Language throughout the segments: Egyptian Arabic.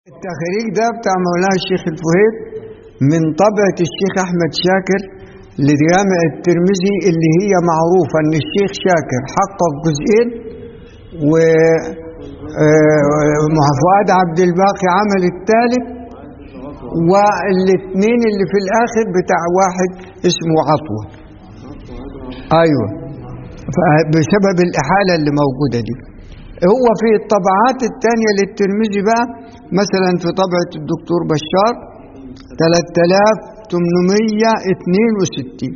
التخريج ده بتاع مولانا الشيخ الفهيد من طبعة الشيخ أحمد شاكر لجامع الترمذي اللي هي معروفة إن الشيخ شاكر حقق جزئين و آه، فؤاد عبد الباقي عمل الثالث والاثنين اللي في الآخر بتاع واحد اسمه عطوة أيوة بسبب الإحالة اللي موجودة دي هو في الطبعات الثانية للترمذي بقى مثلا في طبعة الدكتور بشار 3862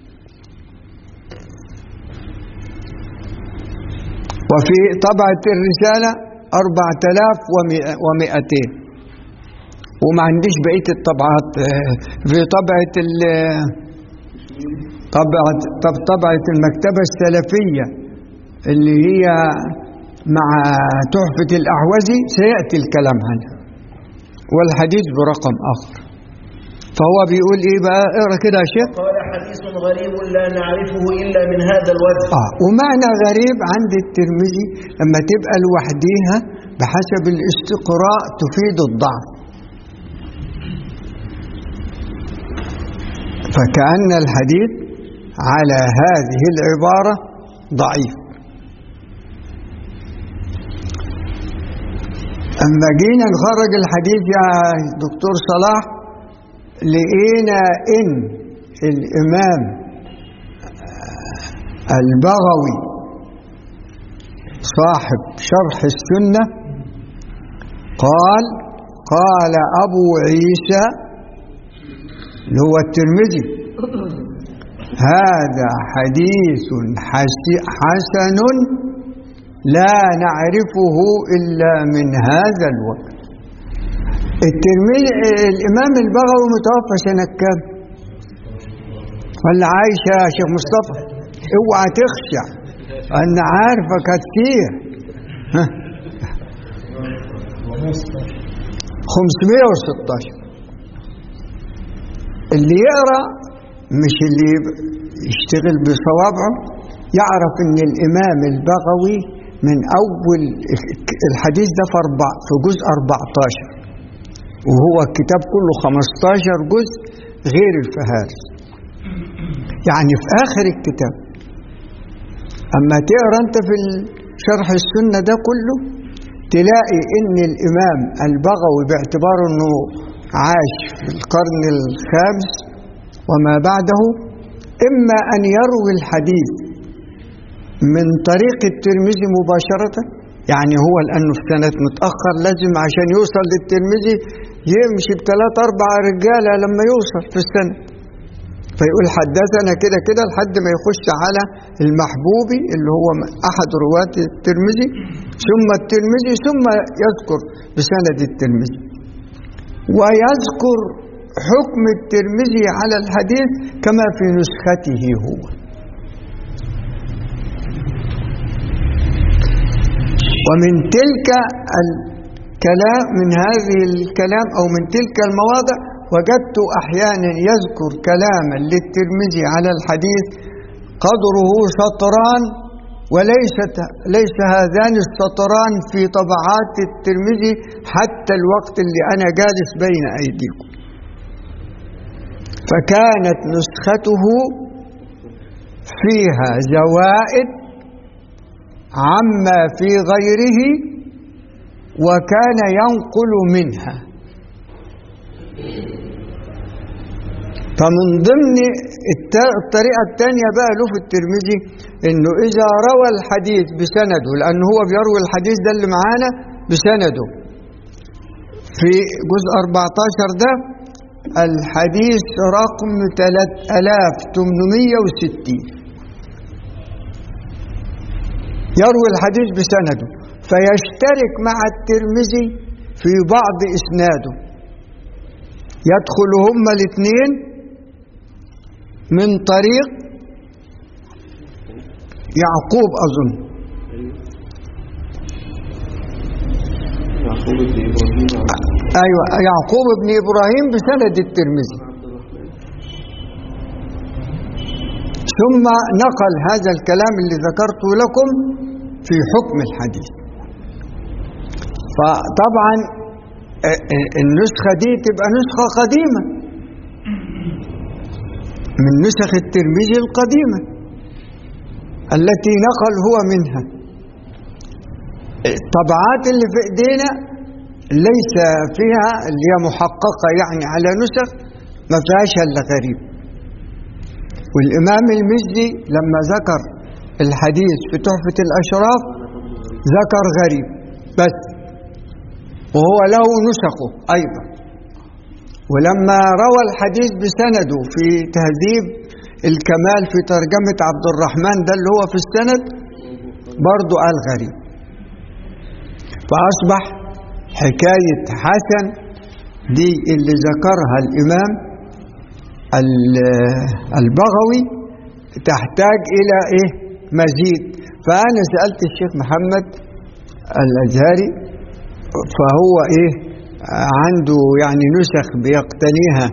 وفي طبعة الرسالة 4200 وما عنديش بقية الطبعات في طبعة طبعة طب طبعة المكتبة السلفية اللي هي مع تحفة الأعوزي سيأتي الكلام عنها والحديث برقم آخر فهو بيقول إيه بقى اقرأ كده يا شيخ قال حديث غريب لا نعرفه إلا من هذا الوجه آه ومعنى غريب عند الترمذي لما تبقى لوحديها بحسب الاستقراء تفيد الضعف فكأن الحديث على هذه العبارة ضعيف أما جينا نخرج الحديث يا دكتور صلاح لقينا إن الإمام البغوي صاحب شرح السنة قال قال أبو عيسى اللي هو الترمذي هذا حديث حسن لا نعرفه إلا من هذا الوقت الترمذي الإمام البغوي متوفى سنة كام؟ ولا عايش يا شيخ مصطفى؟ اوعى تخشع أنا عارفك كتير 516 اللي يقرأ مش اللي يشتغل بصوابعه يعرف ان الامام البغوي من اول الحديث ده في, أربع في جزء 14 وهو الكتاب كله 15 جزء غير الفهارس يعني في اخر الكتاب اما تقرا انت في شرح السنه ده كله تلاقي ان الامام البغوي باعتباره انه عاش في القرن الخامس وما بعده اما ان يروي الحديث من طريق الترمذي مباشرة يعني هو لأنه في سنة متأخر لازم عشان يوصل للترمذي يمشي بثلاث أربع رجالة لما يوصل في السنة فيقول حدثنا كده كده لحد ما يخش على المحبوبي اللي هو أحد رواة الترمذي ثم الترمذي ثم يذكر بسند الترمذي ويذكر حكم الترمذي على الحديث كما في نسخته هو ومن تلك الكلام من هذه الكلام أو من تلك المواضع وجدت أحيانا يذكر كلاما للترمذي على الحديث قدره سطران وليست ليس هذان السطران في طبعات الترمذي حتى الوقت اللي أنا جالس بين أيديكم فكانت نسخته فيها زوائد عما في غيره وكان ينقل منها فمن ضمن الطريقة الثانية بقى له في الترمذي انه اذا روى الحديث بسنده لان هو بيروي الحديث ده اللي معانا بسنده في جزء 14 ده الحديث رقم 3860 يروي الحديث بسنده فيشترك مع الترمذي في بعض اسناده يدخل هما الاثنين من طريق يعقوب اظن يعقوب بن إبراهيم ايوه يعقوب بن ابراهيم بسند الترمذي ثم نقل هذا الكلام اللي ذكرته لكم في حكم الحديث فطبعا آه، آه، النسخة دي تبقى نسخة قديمة من نسخ الترمذي القديمة التي نقل هو منها الطبعات اللي في ايدينا ليس فيها اللي هي محققة يعني على نسخ ما فيهاش الا غريب والإمام المزي لما ذكر الحديث في تحفة الأشراف ذكر غريب بس وهو له نسخه أيضا ولما روى الحديث بسنده في تهذيب الكمال في ترجمة عبد الرحمن ده اللي هو في السند برضو قال غريب فأصبح حكاية حسن دي اللي ذكرها الإمام البغوي تحتاج إلى إيه مزيد فأنا سألت الشيخ محمد الأزهري فهو إيه عنده يعني نسخ بيقتنيها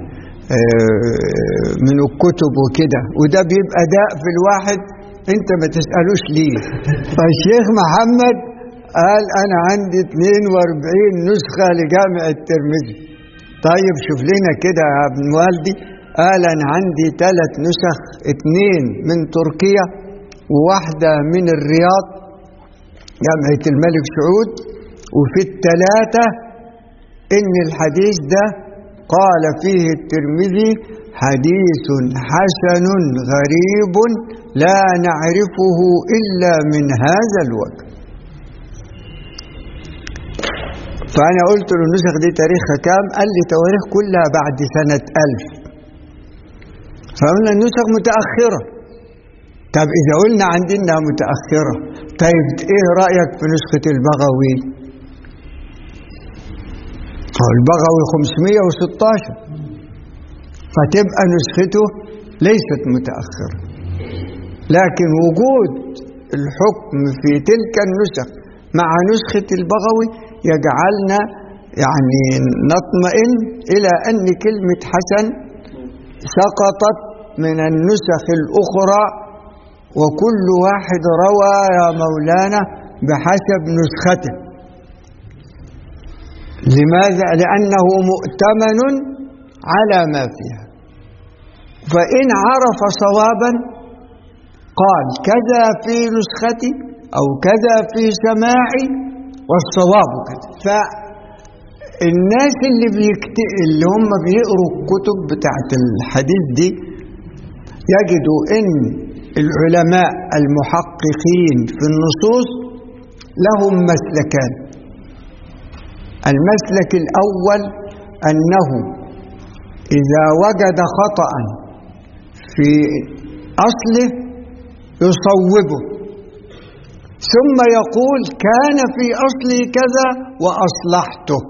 من الكتب وكده وده بيبقى داء في الواحد انت ما تسألوش ليه فالشيخ محمد قال انا عندي 42 نسخة لجامع الترمذي طيب شوف لنا كده يا ابن والدي قال انا عندي ثلاث نسخ اتنين من تركيا وواحدة من الرياض جامعة الملك سعود وفي الثلاثة ان الحديث ده قال فيه الترمذي حديث حسن غريب لا نعرفه إلا من هذا الوجه فأنا قلت له النسخ دي تاريخها كام قال لي تواريخ كلها بعد سنة ألف فقلنا النسخ متأخرة طب إذا قلنا عندنا متأخرة طيب إيه رأيك في نسخة البغوي هو البغوي 516 فتبقى نسخته ليست متأخرة لكن وجود الحكم في تلك النسخ مع نسخة البغوي يجعلنا يعني نطمئن إلى أن كلمة حسن سقطت من النسخ الأخرى وكل واحد روى يا مولانا بحسب نسخته لماذا؟ لأنه مؤتمن على ما فيها فإن عرف صوابا قال كذا في نسختي أو كذا في سماعي والصواب كذا فالناس اللي بيكت... اللي هم بيقروا الكتب بتاعت الحديث دي يجدوا ان العلماء المحققين في النصوص لهم مسلكان المسلك الأول أنه إذا وجد خطأ في أصله يصوبه ثم يقول كان في أصلي كذا وأصلحته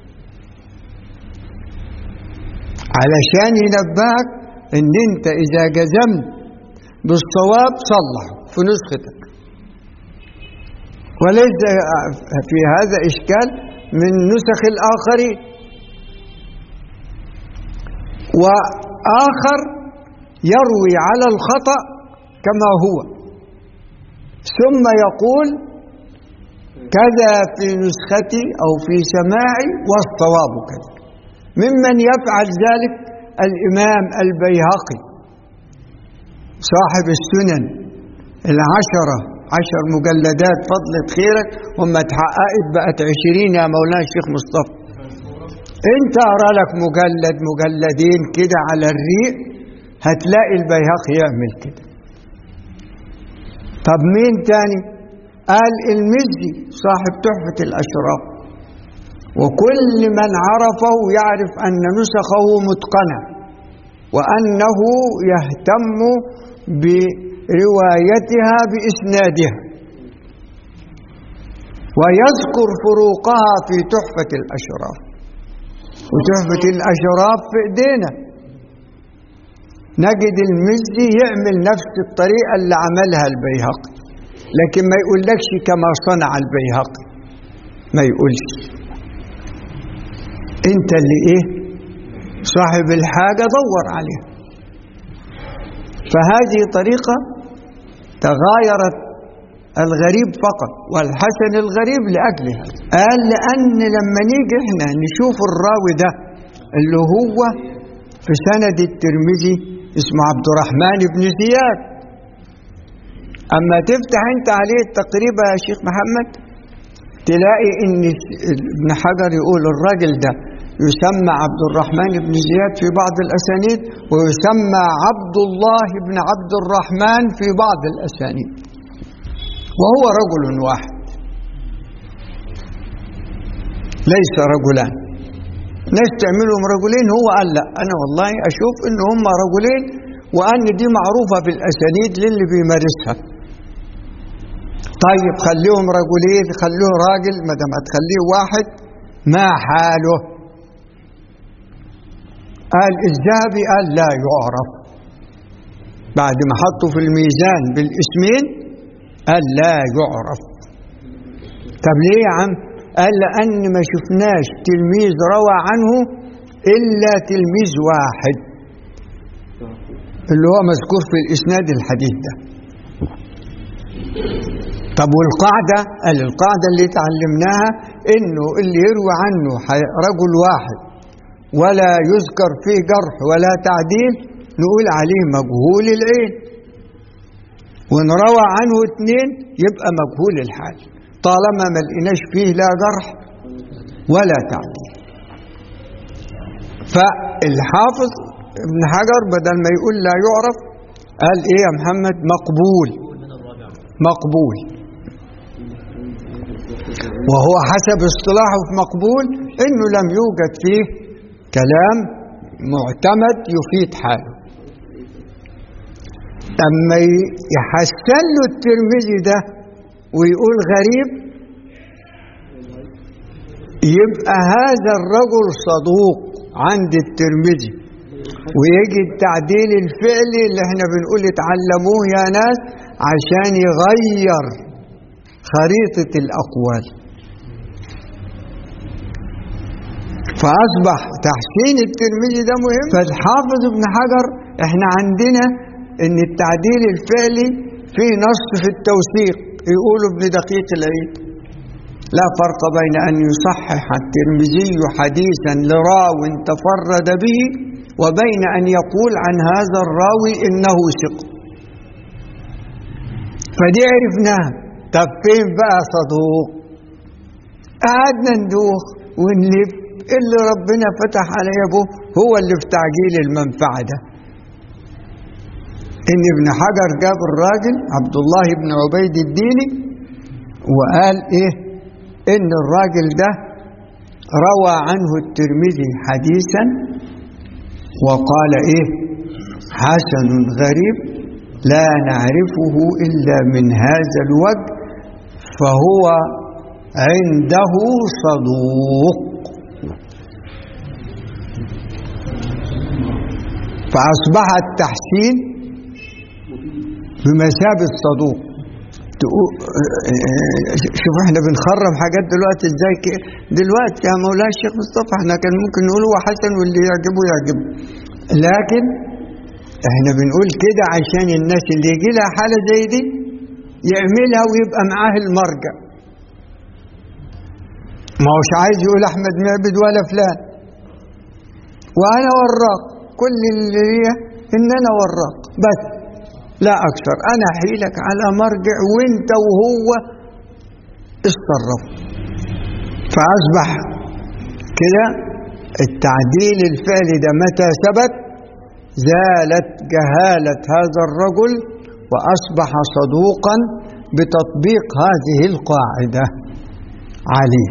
علشان ينبهك ان انت اذا جزمت بالصواب صلحه في نسختك وليس في هذا اشكال من نسخ الاخرين واخر يروي على الخطأ كما هو ثم يقول كذا في نسختي أو في سماعي والصواب كذا ممن يفعل ذلك الإمام البيهقي صاحب السنن العشرة عشر مجلدات فضلة خيرك وما اتحققت بقت عشرين يا مولانا الشيخ مصطفى انت اقرا لك مجلد مجلدين كده على الريق هتلاقي البيهقي يعمل كده طب مين تاني قال المزي صاحب تحفة الأشراف وكل من عرفه يعرف أن نسخه متقنة وأنه يهتم بروايتها بإسنادها ويذكر فروقها في تحفة الأشراف وتحفة الأشراف في إيدينا نجد المزي يعمل نفس الطريقة اللي عملها البيهقي لكن ما يقولكش كما صنع البيهقي ما يقولش انت اللي ايه صاحب الحاجة دور عليها فهذه طريقة تغايرت الغريب فقط والحسن الغريب لأجلها قال لأن لما نيجي احنا نشوف الراوي ده اللي هو في سند الترمذي اسمه عبد الرحمن بن زياد أما تفتح أنت عليه التقريب يا شيخ محمد تلاقي إن ابن حجر يقول الراجل ده يسمى عبد الرحمن بن زياد في بعض الأسانيد ويسمى عبد الله بن عبد الرحمن في بعض الأسانيد وهو رجل واحد ليس رجلان ناس تعملهم رجلين هو قال لا أنا والله أشوف إن هم رجلين وأن دي معروفة في الأسانيد للي بيمارسها طيب خليهم رجلين خلوه راجل ما دام هتخليه واحد ما حاله قال الذهبي قال لا يعرف بعد ما حطوا في الميزان بالاسمين قال لا يعرف طب ليه يا عم قال لأن ما شفناش تلميذ روى عنه إلا تلميذ واحد اللي هو مذكور في الإسناد الحديث ده طب والقاعدة قال القاعدة اللي تعلمناها إنه اللي يروي عنه رجل واحد ولا يذكر فيه جرح ولا تعديل نقول عليه مجهول العين وإن روى عنه اثنين يبقى مجهول الحال طالما ما لقيناش فيه لا جرح ولا تعديل فالحافظ ابن حجر بدل ما يقول لا يعرف قال ايه يا محمد مقبول مقبول وهو حسب اصطلاحه في مقبول انه لم يوجد فيه كلام معتمد يفيد حاله اما يحسن له الترمذي ده ويقول غريب يبقى هذا الرجل صدوق عند الترمذي ويجي التعديل الفعلي اللي احنا بنقول اتعلموه يا ناس عشان يغير خريطة الأقوال فأصبح تحسين الترمذي ده مهم فالحافظ ابن حجر احنا عندنا ان التعديل الفعلي فيه نص في التوثيق يقول ابن دقيق العيد لا فرق بين أن يصحح الترمذي حديثا لراو تفرد به وبين أن يقول عن هذا الراوي إنه ثقة فدي عرفناها طب فين بقى صدوق قعدنا ندوخ ونلف اللي ربنا فتح عليه ابوه هو اللي في تعجيل المنفعه ده ان ابن حجر جاب الراجل عبد الله بن عبيد الديني وقال ايه ان الراجل ده روى عنه الترمذي حديثا وقال ايه حسن غريب لا نعرفه الا من هذا الوجه فهو عنده صدوق فاصبح التحسين بمثابه صدوق شوف احنا بنخرم حاجات دلوقتي ازاي دلوقتي يا مولانا الشيخ مصطفى احنا كان ممكن نقول هو حسن واللي يعجبه يعجبه لكن احنا بنقول كده عشان الناس اللي يجي لها حاله زي دي يعملها ويبقى معاه المرجع ما هوش عايز يقول احمد معبد ولا فلان وانا وراق كل اللي هي ان انا وراق بس لا أكثر أنا أحيلك على مرجع وانت وهو اتصرف فأصبح كده التعديل الفعلي ده متى ثبت زالت جهالة هذا الرجل وأصبح صدوقا بتطبيق هذه القاعدة عليه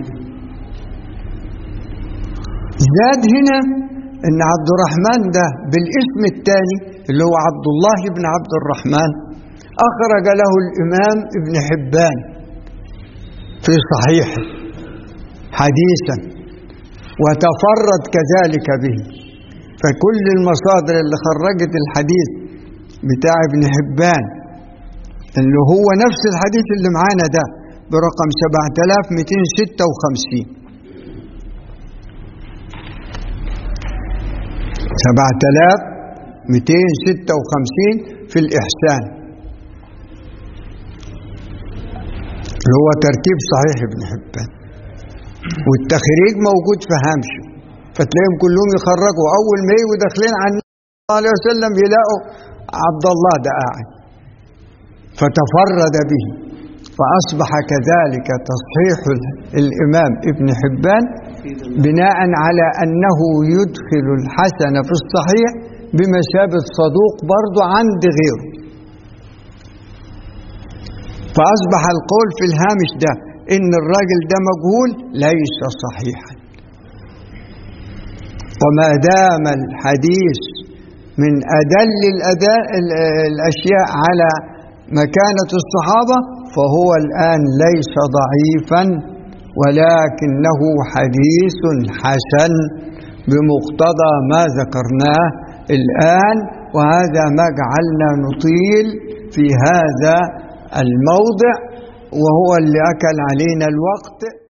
زاد هنا ان عبد الرحمن ده بالاسم الثاني اللي هو عبد الله بن عبد الرحمن اخرج له الامام ابن حبان في صحيحه حديثا وتفرد كذلك به فكل المصادر اللي خرجت الحديث بتاع ابن حبان اللي هو نفس الحديث اللي معانا ده برقم 7256 7256 في الإحسان اللي هو ترتيب صحيح ابن حبان والتخريج موجود في هامشه فتلاقيهم كلهم يخرجوا اول ما يجوا داخلين عن النبي صلى الله عليه وسلم يلاقوا عبد الله ده قاعد فتفرد به فاصبح كذلك تصحيح الامام ابن حبان بناء على انه يدخل الحسن في الصحيح بمثابه صدوق برضه عند غيره فاصبح القول في الهامش ده ان الراجل ده مجهول ليس صحيحا وما دام الحديث من أدل الأداء الأشياء على مكانة الصحابة فهو الآن ليس ضعيفا ولكنه حديث حسن بمقتضى ما ذكرناه الآن وهذا ما جعلنا نطيل في هذا الموضع وهو اللي أكل علينا الوقت